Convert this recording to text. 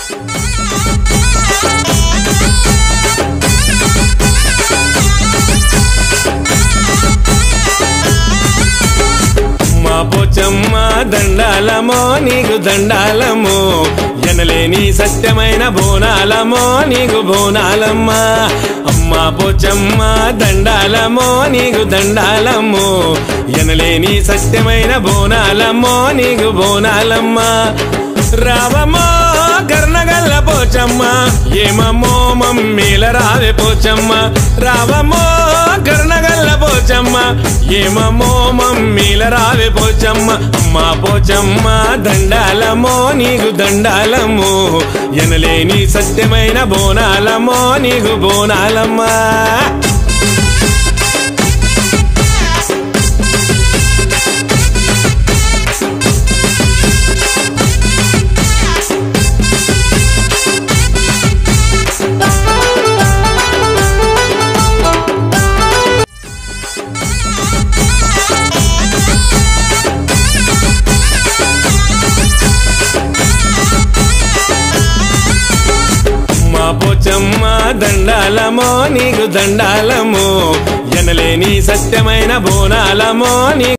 మా పోచమ్మ దండాలమో నీకు దండాలమో ఎనలేని సత్యమైన బోనాలమో నీకు బోనాలమ్మ అమ్మ పోచమ్మ దండాలమో నీకు దండాలమో ఎనలేని సత్యమైన బోనాలమ్మో నీకు బోనాలమ్మ రావమ్మో కర్ణగల్ల పోచమ్మ ఏమమ్మో మమ్మీల రావే పోచమ్మ రావమ్మో కర్ణగల్ల పోచమ్మ ఏమమ్మో మమ్మీల రావే పోచమ్మ అమ్మ పోచమ్మ దండాలమో నీకు దండాలమో ఎనలేని సత్యమైన బోనాలమో నీకు బోనాలమ్మా మా పోచమ్మ దండాలమో నీకు దండాలమో ఎనలేని సత్యమైన బోనాలమో నీ